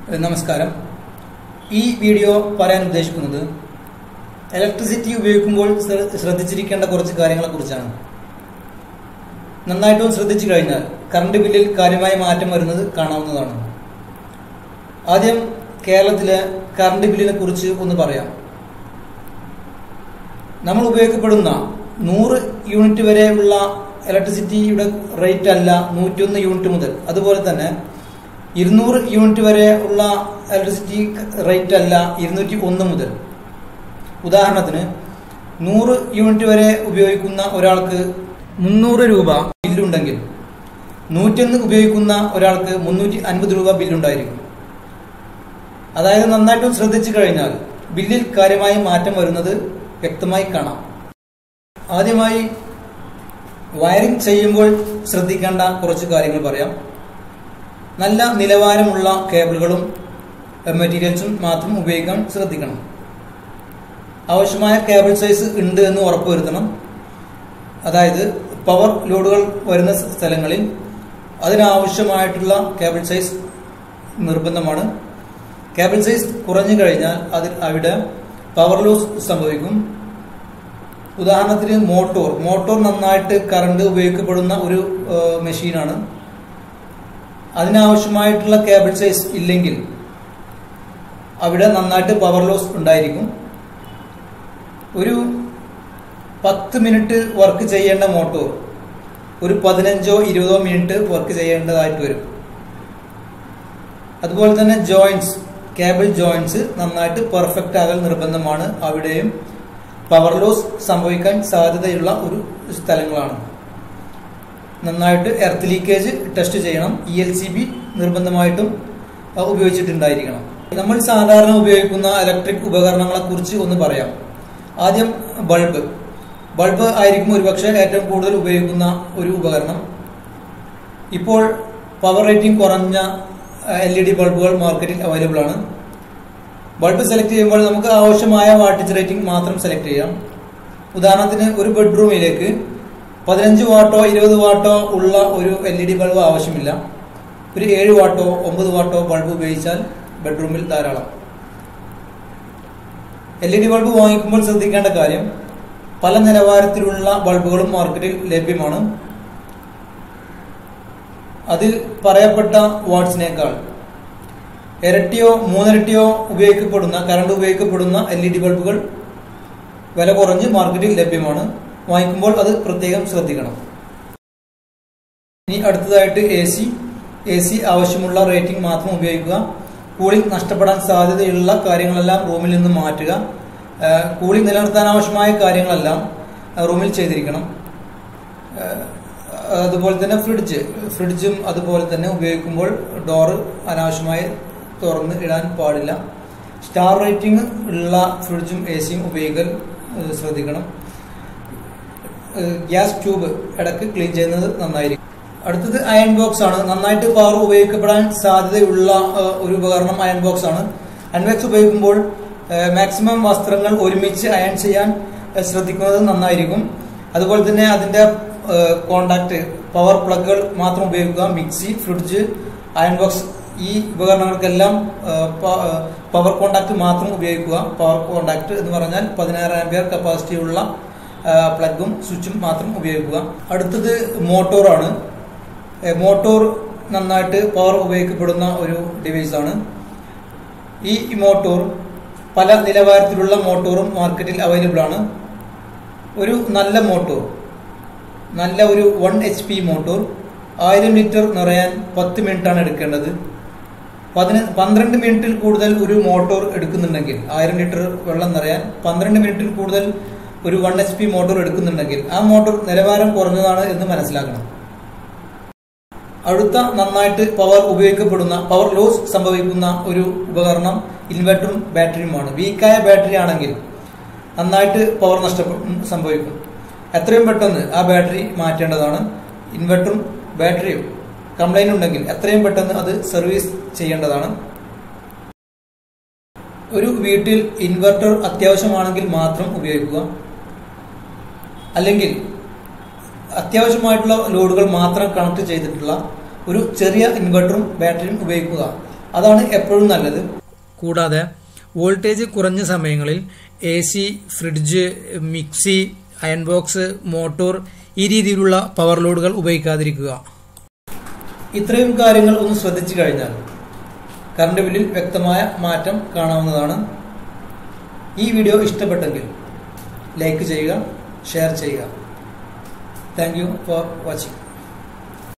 നമസ്കാരം ഈ വീഡിയോ പറയാൻ ഉദ്ദേശിക്കുന്നത് ഇലക്ട്രിസിറ്റി ഉപയോഗിക്കുമ്പോൾ ശ്ര- ശ്രദ്ധിച്ചിരിക്കേണ്ട കുറച്ച് കാര്യങ്ങളെ കുറിച്ചാണ് നന്നായിട്ടും ശ്രദ്ധിച്ചു കഴിഞ്ഞാൽ കറണ്ട് ബില്ലിൽ കാര്യമായ മാറ്റം വരുന്നത് കാണാവുന്നതാണ് ആദ്യം കേരളത്തിലെ കറണ്ട് ബില്ലിനെ കുറിച്ച് ഒന്ന് പറയാം നമ്മൾ ഉപയോഗപ്പെടുന്ന നൂറ് യൂണിറ്റ് വരെയുള്ള ഇലക്ട്രിസിറ്റിയുടെ റേറ്റ് അല്ല നൂറ്റൊന്ന് യൂണിറ്റ് മുതൽ അതുപോലെ തന്നെ ഇരുന്നൂറ് യൂണിറ്റ് വരെ ഉള്ള ഇലക്ട്രിസിറ്റി റേറ്റ് അല്ല ഇരുന്നൂറ്റി ഒന്ന് മുതൽ ഉദാഹരണത്തിന് നൂറ് യൂണിറ്റ് വരെ ഉപയോഗിക്കുന്ന ഒരാൾക്ക് മുന്നൂറ് രൂപ ബില്ലുണ്ടെങ്കിൽ നൂറ്റൊന്ന് ഉപയോഗിക്കുന്ന ഒരാൾക്ക് മുന്നൂറ്റി അൻപത് രൂപ ബില്ലുണ്ടായിരിക്കും അതായത് നന്നായിട്ടും ശ്രദ്ധിച്ചു കഴിഞ്ഞാൽ ബില്ലിൽ കാര്യമായ മാറ്റം വരുന്നത് വ്യക്തമായി കാണാം ആദ്യമായി വയറിംഗ് ചെയ്യുമ്പോൾ ശ്രദ്ധിക്കേണ്ട കുറച്ച് കാര്യങ്ങൾ പറയാം നല്ല നിലവാരമുള്ള കേബിളുകളും മെറ്റീരിയൽസും മാത്രം ഉപയോഗിക്കാൻ ശ്രദ്ധിക്കണം ആവശ്യമായ കേബിൾ സൈസ് ഉണ്ട് എന്ന് ഉറപ്പുവരുത്തണം അതായത് പവർ ലോഡുകൾ വരുന്ന സ്ഥലങ്ങളിൽ അതിനാവശ്യമായിട്ടുള്ള കേബിൾ സൈസ് നിർബന്ധമാണ് കേബിൾ സൈസ് കുറഞ്ഞു കഴിഞ്ഞാൽ അതിൽ അവിടെ പവർ ലോസ് സംഭവിക്കും ഉദാഹരണത്തിന് മോട്ടോർ മോട്ടോർ നന്നായിട്ട് കറണ്ട് ഉപയോഗിക്കപ്പെടുന്ന ഒരു ഏഹ്, മെഷീനാണ് അതിനാവശ്യമായിട്ടുള്ള കേബിൾ സൈസ് ഇല്ലെങ്കിൽ അവിടെ നന്നായിട്ട് പവർ ലോസ് ഉണ്ടായിരിക്കും ഒരു പത്ത് മിനിറ്റ് വർക്ക് ചെയ്യേണ്ട മോട്ടോർ ഒരു പതിനഞ്ചോ ഇരുപതോ മിനിറ്റ് വർക്ക് ചെയ്യേണ്ടതായിട്ട് വരും അതുപോലെ തന്നെ ജോയിന്റ്സ് കേബിൾ ജോയിന്റ്സ് നന്നായിട്ട് പെർഫെക്റ്റ് ആകൽ നിർബന്ധമാണ് അവിടെയും പവർ ലോസ് സംഭവിക്കാൻ സാധ്യതയുള്ള ഒരു സ്ഥലങ്ങളാണ് നന്നായിട്ട് എർത്ത് ലീക്കേജ് ടെസ്റ്റ് ചെയ്യണം ഇ എൽ സി ബി നിർബന്ധമായിട്ടും അഹ് ഉപയോഗിച്ചിട്ടുണ്ടായിരിക്കണം നമ്മൾ സാധാരണ ഉപയോഗിക്കുന്ന ഇലക്ട്രിക് ഉപകരണങ്ങളെ കുറിച്ച് ഒന്ന് പറയാം ആദ്യം ബൾബ് ബൾബ് ആയിരിക്കും ഒരുപക്ഷെ ഏറ്റവും കൂടുതൽ ഉപയോഗിക്കുന്ന ഒരു ഉപകരണം ഇപ്പോൾ പവർ റേറ്റിംഗ് കുറഞ്ഞ എൽ ഇ ഡി ബൾബുകൾ മാർക്കറ്റിൽ അവൈലബിൾ ആണ് ബൾബ് സെലക്ട് ചെയ്യുമ്പോൾ നമുക്ക് ആവശ്യമായ വാട്ടേജ് റേറ്റിംഗ് മാത്രം സെലക്ട് ചെയ്യാം ഉദാഹരണത്തിന് ഒരു ബെഡ്റൂമിലേക്ക് പതിനഞ്ച് വാട്ടോ ഇരുപത് വാട്ടോ ഉള്ള ഒരു എൽ ഇ ഡി ബൾബ് ആവശ്യമില്ല ഒരു ഏഴ് വാട്ടോ ഒമ്പത് വാട്ടോ ബൾബ് ഉപയോഗിച്ചാൽ ബെഡ്റൂമിൽ ധാരാളം എൽ ഇ ഡി ബൾബ് വാങ്ങിക്കുമ്പോൾ ശ്രദ്ധിക്കേണ്ട കാര്യം പല നിലവാരത്തിലുള്ള ബൾബുകളും മാർക്കറ്റിൽ ലഭ്യമാണ് അതിൽ പറയപ്പെട്ട വാട്ട്സിനേക്കാൾ ഇരട്ടിയോ മൂന്നിരട്ടിയോ ഉപയോഗിക്കപ്പെടുന്ന കറണ്ട് ഉപയോഗിക്കപ്പെടുന്ന എൽ ഇ ഡി ബൾബുകൾ വില കുറഞ്ഞ് മാർക്കറ്റിൽ ലഭ്യമാണ് വാങ്ങിക്കുമ്പോൾ അത് പ്രത്യേകം ശ്രദ്ധിക്കണം ഇനി അടുത്തതായിട്ട് എ സി എ സി ആവശ്യമുള്ള റേറ്റിംഗ് മാത്രം ഉപയോഗിക്കുക കൂളിംഗ് നഷ്ടപ്പെടാൻ സാധ്യതയുള്ള കാര്യങ്ങളെല്ലാം റൂമിൽ നിന്ന് മാറ്റുക കൂളിംഗ് നിലനിർത്താൻ ആവശ്യമായ കാര്യങ്ങളെല്ലാം ആ, റൂമിൽ ചെയ്തിരിക്കണം ആ, അതുപോലെ തന്നെ ഫ്രിഡ്ജ് ഫ്രിഡ്ജും അതുപോലെ തന്നെ ഉപയോഗിക്കുമ്പോൾ ഡോറ് അനാവശ്യമായി തുറന്ന് ഇടാൻ പാടില്ല സ്റ്റാർ റേറ്റിംഗ് ഉള്ള ഫ്രിഡ്ജും എ സിയും ഉപയോഗിക്കാൻ ഏഹ്, ശ്രദ്ധിക്കണം ഏഹ്, ഗ്യാസ് ട്യൂബ് ഇടയ്ക്ക് ക്ലീൻ ചെയ്യുന്നത് നന്നായിരിക്കും അടുത്തത് അയൺ ബോക്സ് ആണ് നന്നായിട്ട് പവർ ഉപയോഗിക്കപ്പെടാൻ സാധ്യതയുള്ള ഏഹ്, ഒരു ഉപകരണം അയൺ ബോക്സ് ആണ് അയൺ ബോക്സ് ഉപയോഗിക്കുമ്പോൾ ഏഹ്, മാക്സിമം വസ്ത്രങ്ങൾ ഒരുമിച്ച് അയൺ ചെയ്യാൻ ഏഹ്, ശ്രദ്ധിക്കുന്നത് നന്നായിരിക്കും അതുപോലെ തന്നെ അതിന്റെ കോണ്ടാക്ട് പവർ പ്ലഗുകൾ മാത്രം ഉപയോഗിക്കുക മിക്സി ഫ്രിഡ്ജ് അയൺ ബോക്സ് ഈ ഉപകരണങ്ങൾക്കെല്ലാം ഏഹ്, പ- ഏഹ്, പവർ കോണ്ടാക്ട് മാത്രം ഉപയോഗിക്കുക പവർ കോണ്ടാക്ട് എന്ന് പറഞ്ഞാൽ പതിനാറ് ആംപിയർ കപ്പാസിറ്റി ഉള്ള ഏഹ്, പ്ലഗും സ്വിച്ചും മാത്രം ഉപയോഗിക്കുക അടുത്തത് മോട്ടോറാണ് ഏഹ്, മോട്ടോർ നന്നായിട്ട് പവർ ഉപയോഗിക്കപ്പെടുന്ന ഒരു ഡിവൈസ് ആണ് ഈ മോട്ടോർ പല നിലവാരത്തിലുള്ള മോട്ടോറും മാർക്കറ്റിൽ അവൈലബിൾ ആണ് ഒരു നല്ല മോട്ടോർ നല്ല ഒരു വൺ എച്ച് പി മോട്ടോർ ആയിരം ലിറ്റർ നിറയാൻ പത്ത് മിനിറ്റാണ് എടുക്കേണ്ടത് പതിന പന്ത്രണ്ട് മിനിറ്റിൽ കൂടുതൽ ഒരു മോട്ടോർ എടുക്കുന്നുണ്ടെങ്കിൽ ആയിരം ലിറ്റർ വെള്ളം നിറയാൻ പന്ത്രണ്ട് മിനിറ്റിൽ കൂടുതൽ ഒരു വൺ എച്ച് പി മോട്ടോർ എടുക്കുന്നുണ്ടെങ്കിൽ ആ മോട്ടോർ നിലവാരം കുറഞ്ഞതാണ് എന്ന് മനസ്സിലാക്കണം അടുത്ത നന്നായിട്ട് പവർ ഉപയോഗിക്കപ്പെടുന്ന പവർ ലോസ് സംഭവിക്കുന്ന ഒരു ഉപകരണം ഇൻവെർട്ടറും ബാറ്ററിയുമാണ് വീക്കായ ബാറ്ററി ആണെങ്കിൽ നന്നായിട്ട് പവർ നഷ്ടപ്പെ സംഭവിക്കും എത്രയും പെട്ടെന്ന് ആ ബാറ്ററി മാറ്റേണ്ടതാണ് ഇൻവെർട്ടറും ബാറ്ററിയും കംപ്ലൈന്റ് ഉണ്ടെങ്കിൽ എത്രയും പെട്ടെന്ന് അത് സർവീസ് ചെയ്യേണ്ടതാണ് ഒരു വീട്ടിൽ ഇൻവെർട്ടർ അത്യാവശ്യമാണെങ്കിൽ മാത്രം ഉപയോഗിക്കുക അല്ലെങ്കിൽ അത്യാവശ്യമായിട്ടുള്ള ലോഡുകൾ മാത്രം കണക്ട് ചെയ്തിട്ടുള്ള ഒരു ചെറിയ ഇൻവെർട്ടറും ബാറ്ററിയും ഉപയോഗിക്കുക അതാണ് എപ്പോഴും നല്ലത് കൂടാതെ വോൾട്ടേജ് കുറഞ്ഞ സമയങ്ങളിൽ A C fridge mixie iron box motor ഈ രീതിയിലുള്ള പവർ ലോഡുകൾ ഉപയോഗിക്കാതിരിക്കുക ഇത്രയും കാര്യങ്ങൾ ഒന്ന് ശ്രദ്ധിച്ചു കഴിഞ്ഞാൽ കറണ്ട് ബില്ലിൽ വ്യക്തമായ മാറ്റം കാണാവുന്നതാണ് ഈ വീഡിയോ ഇഷ്ടപ്പെട്ടെങ്കിൽ ലൈക്ക് ചെയ്യുക ഷെയർ ചെയ്യുക താങ്ക് യു ഫോർ വാച്ചിങ്